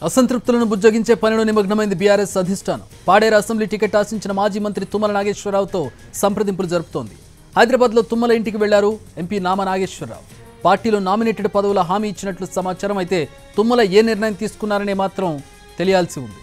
అసంతృప్తులను బుజ్జగించే పనిలో నిమగ్నమైంది బీఆర్ఎస్ అధిష్టానం Paderu assembly ticket ఆశించిన మాజీ మంత్రి తుమ్మల నాగేశ్వరరావుతో సంప్రదింపులు జరుపుతోంది హైదరాబాద్లో తుమ్మల ఇంటికి వెళ్లారు ఎంపీ నామ నాగేశ్వరరావు పార్టీలో నామినేటెడ్ పదవుల హామీ ఇచ్చినట్లు సమాచారం అయితే తుమ్మల ఏ నిర్ణయం తీసుకున్నారనే మాత్రం తెలియాల్సి ఉంది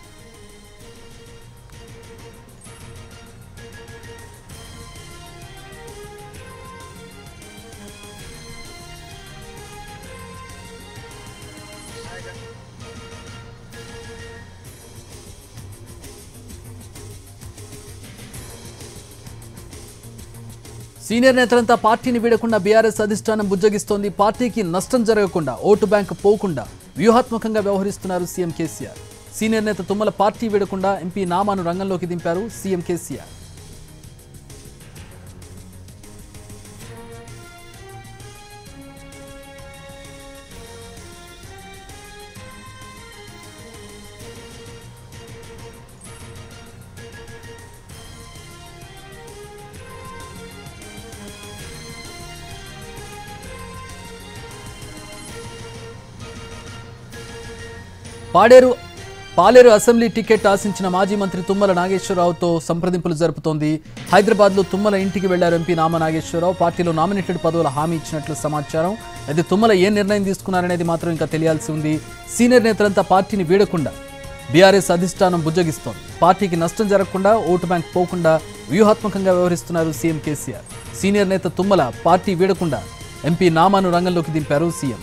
సీనియర్ నేతలంతా పార్టీని వీడకుండా బీఆర్ఎస్ అధిష్టానం బుజ్జగిస్తోంది పార్టీకి నష్టం జరగకుండా ఓటు బ్యాంకు పోకుండా వ్యూహాత్మకంగా వ్యవహరిస్తున్నారు సీఎం కేసీఆర్ సీనియర్ నేత తుమ్మల పార్టీ వీడకుండా ఎంపీ నామాను రంగంలోకి దింపారు CM KCR Paderu Paleru assembly ticket ఆశించిన మాజీ మంత్రి తుమ్మల నాగేశ్వరరావుతో సంప్రదింపులు జరుపుతోంది హైదరాబాద్లో తుమ్మల ఇంటికి వెళ్లారు ఎంపీ నామ నాగేశ్వరరావు పార్టీలో నామినేటెడ్ పదవుల హామీ ఇచ్చినట్లు సమాచారం అయితే తుమ్మల ఏ నిర్ణయం తీసుకున్నారనేది మాత్రం ఇంకా తెలియాల్సి ఉంది సీనియర్ నేతలంతా పార్టీని వీడకుండా బీఆర్ఎస్ అధిష్టానం బుజ్జగిస్తోంది పార్టీకి నష్టం జరగకుండా ఓటు బ్యాంక్ పోకుండా వ్యూహాత్మకంగా వ్యవహరిస్తున్నారు సీఎం కేసీఆర్ సీనియర్ నేత తుమ్మల పార్టీ వీడకుండా ఎంపీ నామాను రంగంలోకి దింపారు సీఎం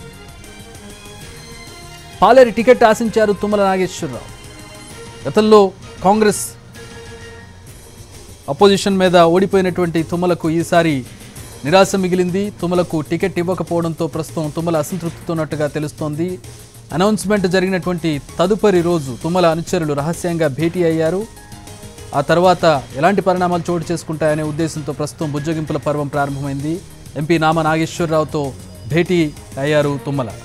పాలేరు టికెట్ ఆశించారు తుమ్మల నాగేశ్వరరావు గతంలో కాంగ్రెస్ అపోజిషన్ మీద ఓడిపోయినటువంటి తుమ్మలకు ఈసారి నిరాశ మిగిలింది తుమ్మలకు టికెట్ ఇవ్వకపోవడంతో ప్రస్తుతం తుమ్మల అసంతృప్తితో ఉన్నట్టుగా తెలుస్తోంది అనౌన్స్మెంట్ జరిగినటువంటి తదుపరి రోజు తుమ్మల అనుచరులు రహస్యంగా భేటీ అయ్యారు ఆ తర్వాత ఎలాంటి పరిణామాలు చోటు చేసుకుంటాయనే ఉద్దేశంతో ప్రస్తుతం బుజ్జగింపుల పర్వం ప్రారంభమైంది ఎంపీ నామ నాగేశ్వరరావుతో భేటీ అయ్యారు తుమ్మల